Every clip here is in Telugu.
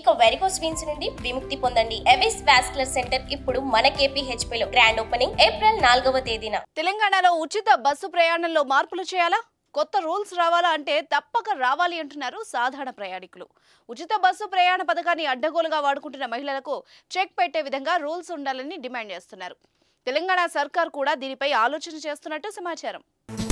ఇక వెరికోస్ వీన్స్ నుండి విముక్తి పొందండి ఎవిస్ వాస్కులర్ సెంటర్ ఇప్పుడు మన KPHP లో గ్రాండ్ ఓపెనింగ్ ఏప్రిల్ నాలుగవ తేదీన తెలంగాణలో ఉచిత బస్సు ప్రయాణంలో మార్పులు చేయాలా కొత్త రూల్స్ రావాలా అంటే తప్పక రావాలి అంటున్నారు సాధారణ ప్రయాణికులు ఉచిత బస్సు ప్రయాణ పథకాన్ని అడ్డగోలుగా వాడుకుంటున్న మహిళలకు చెక్ పెట్టే విధంగా రూల్స్ ఉండాలని డిమాండ్ చేస్తున్నారు తెలంగాణ సర్కార్ కూడా దీనిపై ఆలోచన చేస్తున్నట్టు సమాచారం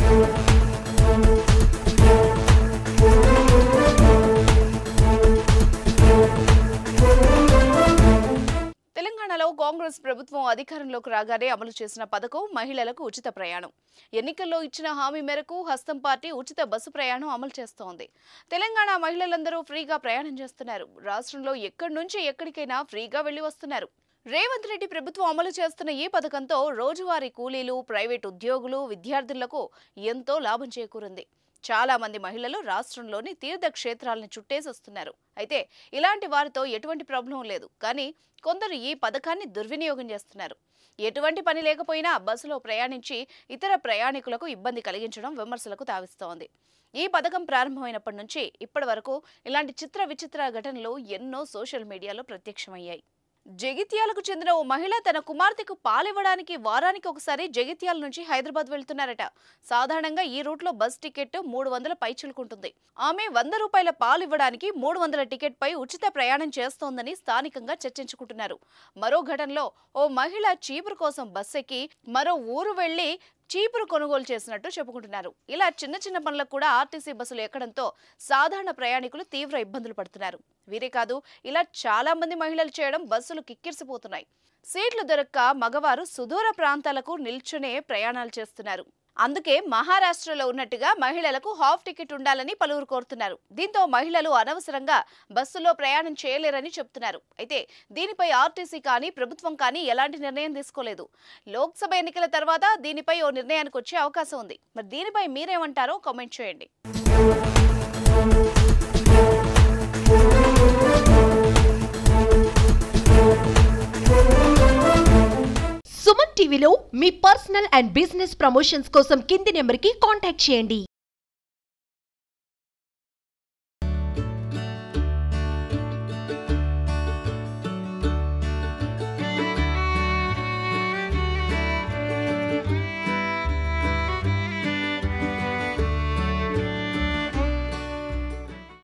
తెలంగాణలో కాంగ్రెస్ ప్రభుత్వం అధికారంలోకి రాగానే అమలు చేసిన పథకం మహిళలకు ఉచిత ప్రయాణం ఎన్నికల్లో ఇచ్చిన హామీ మేరకు హస్తం పార్టీ ఉచిత బస్సు ప్రయాణం అమలు చేస్తోంది తెలంగాణ మహిళలందరూ ఫ్రీగా ప్రయాణం చేస్తున్నారు రాష్ట్రంలో ఎక్కడి నుంచి ఎక్కడికైనా ఫ్రీగా వెళ్లి వస్తున్నారు రేవంత్ రెడ్డి ప్రభుత్వం అమలు చేస్తున్న ఈ పథకంతో రోజువారీ కూలీలు ప్రైవేట్ ఉద్యోగులు విద్యార్థులకు ఎంతో లాభం చేకూరింది చాలా మంది మహిళలు రాష్ట్రంలోని తీర్థ క్షేత్రాలను చుట్టేసి వస్తున్నారు అయితే ఇలాంటి వారితో ఎటువంటి ప్రాబ్లం లేదు కానీ కొందరు ఈ పథకాన్ని దుర్వినియోగం చేస్తున్నారు ఎటువంటి పని లేకపోయినా బస్సులో ప్రయాణించి ఇతర ప్రయాణికులకు ఇబ్బంది కలిగించడం విమర్శలకు తావిస్తోంది ఈ పథకం ప్రారంభమైనప్పటి నుంచి ఇప్పటి వరకు ఇలాంటి చిత్ర విచిత్ర ఘటనలు ఎన్నో సోషల్ మీడియాలో ప్రత్యక్షమయ్యాయి జగిత్యాలకు చెందిన ఓ మహిళ తన కుమార్తెకు పాలివ్వడానికి వారానికి ఒకసారి జగిత్యాల నుంచి హైదరాబాద్ వెళ్తున్నారట సాధారణంగా ఈ రూట్లో బస్ టికెట్ మూడు వందల పైచులుకుంటుంది ఆమె వంద రూపాయల పాలు ఇవ్వడానికి మూడు వందల టికెట్ పై ఉచిత ప్రయాణం చేస్తోందని స్థానికంగా చర్చించుకుంటున్నారు మరో ఘటనలో ఓ మహిళ చీపురు కోసం బస్ ఎక్కి మరో ఊరు వెళ్లి చీపురు కొనుగోలు చేసినట్టు చెప్పుకుంటున్నారు ఇలా చిన్న చిన్న పనులకు కూడా ఆర్టీసీ బస్సులు ఎక్కడంతో సాధారణ ప్రయాణికులు తీవ్ర ఇబ్బందులు పడుతున్నారు వీరే కాదు ఇలా చాలా మంది మహిళలు చేయడం బస్సులు కిక్కిరిసిపోతున్నాయి సీట్లు దొరక్క మగవారు సుదూర ప్రాంతాలకు నిల్చునే ప్రయాణాలు చేస్తున్నారు అందుకే మహారాష్ట్రలో ఉన్నట్టుగా మహిళలకు హాఫ్ టికెట్ ఉండాలని పలువురు కోరుతున్నారు దీంతో మహిళలు అనవసరంగా బస్సులో ప్రయాణం చేయలేరని చెప్తున్నారు అయితే దీనిపై ఆర్టీసీ కానీ ప్రభుత్వం కానీ ఎలాంటి నిర్ణయం తీసుకోలేదు లోక్సభ ఎన్నికల తర్వాత దీనిపై ఓ నిర్ణయానికి వచ్చే అవకాశం ఉంది మరి దీనిపై మీరేమంటారో కామెంట్ చేయండి సుమన్ టీవీలో మీ పర్సనల్ అండ్ బిజినెస్ ప్రమోషన్స్ కోసం కింది నెంబర్కి కాంటాక్ట్ చేయండి